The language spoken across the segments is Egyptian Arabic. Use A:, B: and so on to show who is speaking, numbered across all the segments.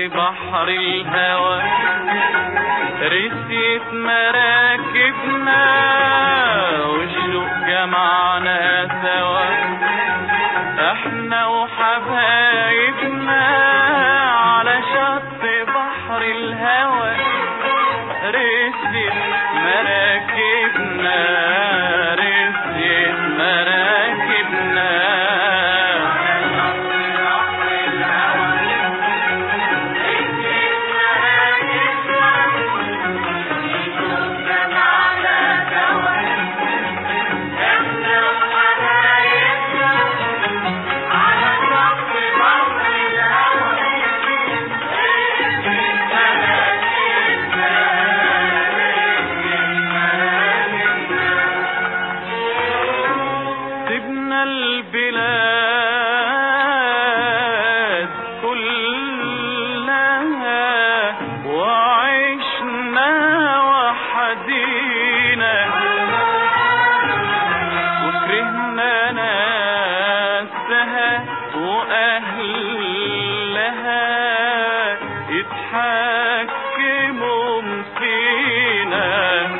A: بحر الهوى رسيت مراكبنا والشوق جمعنا سوا احنا وحبايبنا على شط بحر الهوى رسيت مراكبنا رسيت مراكبنا سبنا البلاد كلها وعشنا وحدينا وكرهنا ناسها وأهلها يتحكموا فينا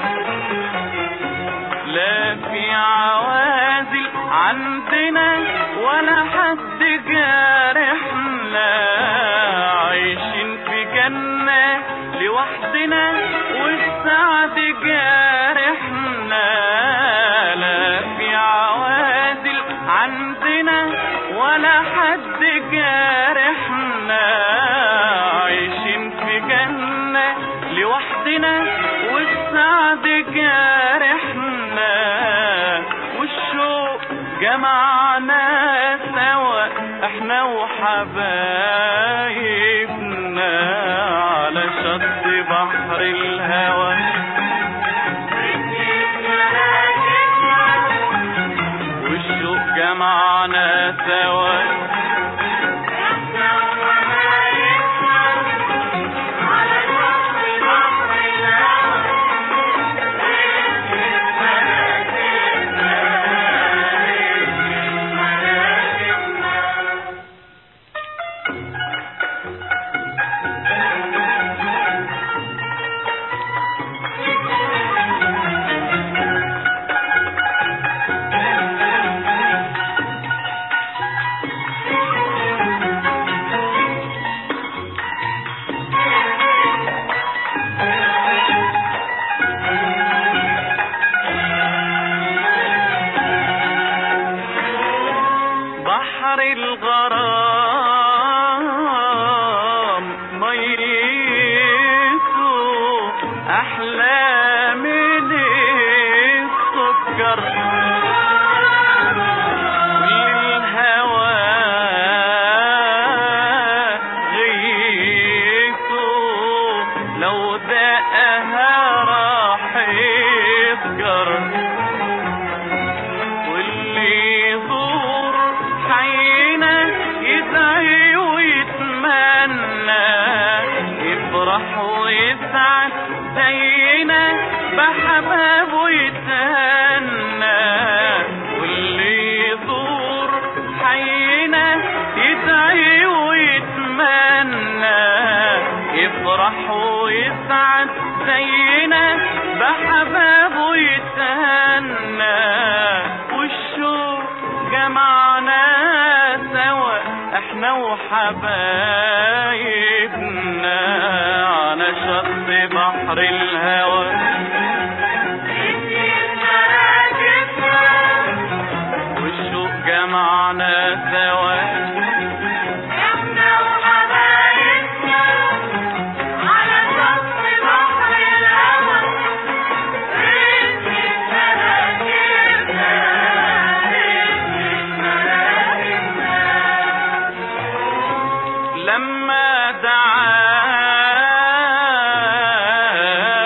A: لا في عوازل عندنا ولا حد جارحنا عايشين في جنة لوحدنا والسعد جارحنا لا في عوازل عندنا ولا حد جارحنا عايشين في جنة لوحدنا والسعد جارحنا والشوق جمعنا سوا احنا وحبايبنا على شط بحر الهوى والشوق جمعنا سوا بحر الغرام ميته احلى من السكر والهوى غيته لو دقها راح يسكر واللي يزور حينا يدعي ويتمنى يفرح ويسعد زينا بحبابه يتهنى واللي يزور حينا يدعي ويتمنى يفرح ويسعد زينا بحبابه يتهنى والشوق جمعنا سوا احنا وحبايبنا على شط بحر الهوى والشوق جمعنا سوا لما دعا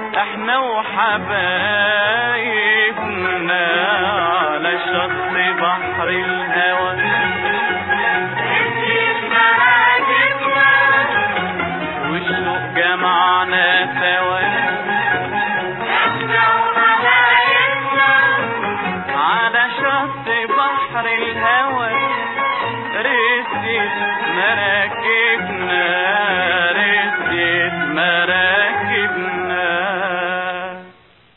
A: احنا وحبايبنا على شط بحر الهوى والشوق جمعنا سوا على شط بحر الهوى رسيت مراكبنا